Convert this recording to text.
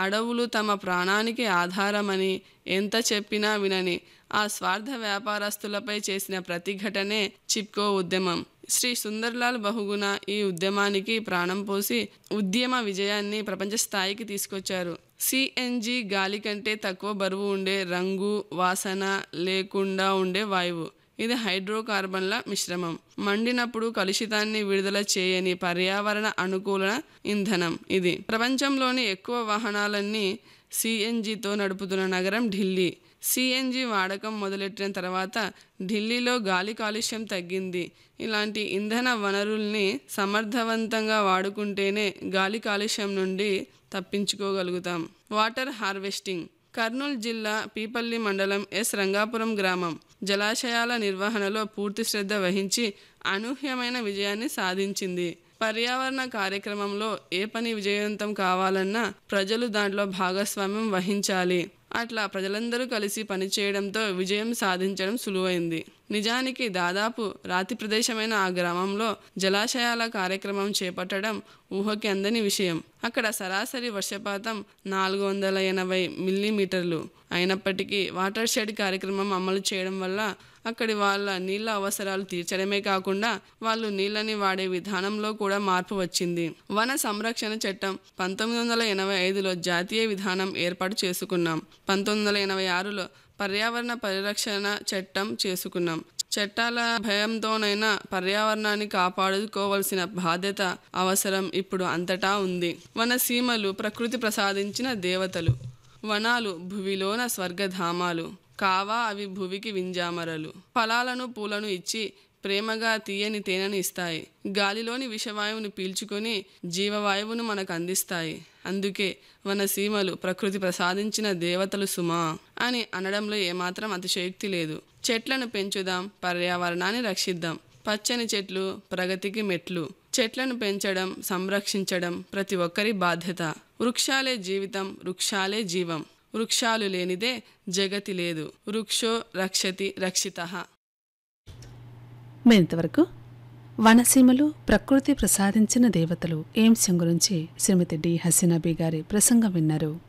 అడవులు తమ ప్రాణానికి ఆధారమని ఎంత చెప్పినా వినని ఆ స్వార్థ వ్యాపారస్తులపై చేసిన ప్రతిఘటనే చిప్కో ఉద్యమం శ్రీ సుందర్లాల్ బహుగుణ ఈ ఉద్యమానికి ప్రాణం పోసి ఉద్యమ విజయాన్ని ప్రపంచ స్థాయికి తీసుకొచ్చారు సిఎన్జి గాలి కంటే తక్కువ బరువు ఉండే రంగు వాసన లేకుండా ఉండే వాయువు ఇది హైడ్రోకార్బన్ల మిశ్రమం మండినప్పుడు కలుషితాన్ని విడుదల చేయని పర్యావరణ అనుకూల ఇంధనం ఇది ప్రపంచంలోని ఎక్కువ వాహనాలన్నీ సిఎన్జితో నడుపుతున్న నగరం ఢిల్లీ సిఎన్జి వాడకం మొదలెట్టిన తర్వాత ఢిల్లీలో గాలి కాలుష్యం తగ్గింది ఇలాంటి ఇంధన వనరుల్ని సమర్థవంతంగా వాడుకుంటేనే గాలి కాలుష్యం నుండి తప్పించుకోగలుగుతాం వాటర్ హార్వెస్టింగ్ కర్నూలు జిల్లా పీపల్లి మండలం ఎస్ రంగాపురం గ్రామం జలాశయాల నిర్వహణలో పూర్తి శ్రద్ధ వహించి అనూహ్యమైన విజయాన్ని సాధించింది పర్యావరణ కార్యక్రమంలో ఏ పని విజయవంతం కావాలన్నా ప్రజలు దాంట్లో భాగస్వామ్యం వహించాలి అట్లా ప్రజలందరూ కలిసి పనిచేయడంతో విజయం సాధించడం సులువైంది నిజానికి దాదాపు రాతి ప్రదేశమైన ఆ గ్రామంలో జలాశయాల కార్యక్రమం చేపట్టడం ఊహకి అందని విషయం అక్కడ సరాసరి వర్షపాతం నాలుగు వందల ఎనభై మిల్లీమీటర్లు అయినప్పటికీ వాటర్ షెడ్ కార్యక్రమం అమలు చేయడం వల్ల అక్కడి వాళ్ళ నీళ్ళ అవసరాలు తీర్చడమే కాకుండా వాళ్ళు నీళ్ళని వాడే విధానంలో కూడా మార్పు వచ్చింది వన సంరక్షణ చట్టం పంతొమ్మిది వందల ఎనభై ఐదులో జాతీయ విధానం ఏర్పాటు చేసుకున్నాం పంతొమ్మిది వందల ఎనభై ఆరులో పర్యావరణ పరిరక్షణ చట్టం చేసుకున్నాం చట్టాల భయంతోనైనా పర్యావరణాన్ని కాపాడుకోవలసిన బాధ్యత అవసరం ఇప్పుడు అంతటా ఉంది వన సీమలు ప్రకృతి ప్రసాదించిన దేవతలు వనాలు భువిలోన స్వర్గధామాలు కావా అవి భువికి వింజామరలు ఫలాలను పూలను ఇచ్చి ప్రేమగా తీయని తేనెను ఇస్తాయి గాలిలోని విషవాయువును పీల్చుకొని జీవవాయువును మనకు అందిస్తాయి అందుకే వన సీమలు ప్రకృతి ప్రసాదించిన దేవతలు సుమా అని అనడంలో ఏమాత్రం అతిశయోక్తి లేదు చెట్లను పెంచుదాం పర్యావరణాన్ని రక్షిద్దాం పచ్చని చెట్లు ప్రగతికి మెట్లు చెట్లను పెంచడం సంరక్షించడం ప్రతి ఒక్కరి బాధ్యత వృక్షాలే జీవితం వృక్షాలే జీవం వృక్షాలు లేనిదే జగతి లేదు వృక్షో రక్షతి రక్షిత మరింతవరకు వనసీమలు ప్రకృతి ప్రసాదించిన దేవతలు ఏంశం గురించి శ్రీమతి డి హసీనాబీ గారి ప్రసంగం విన్నారు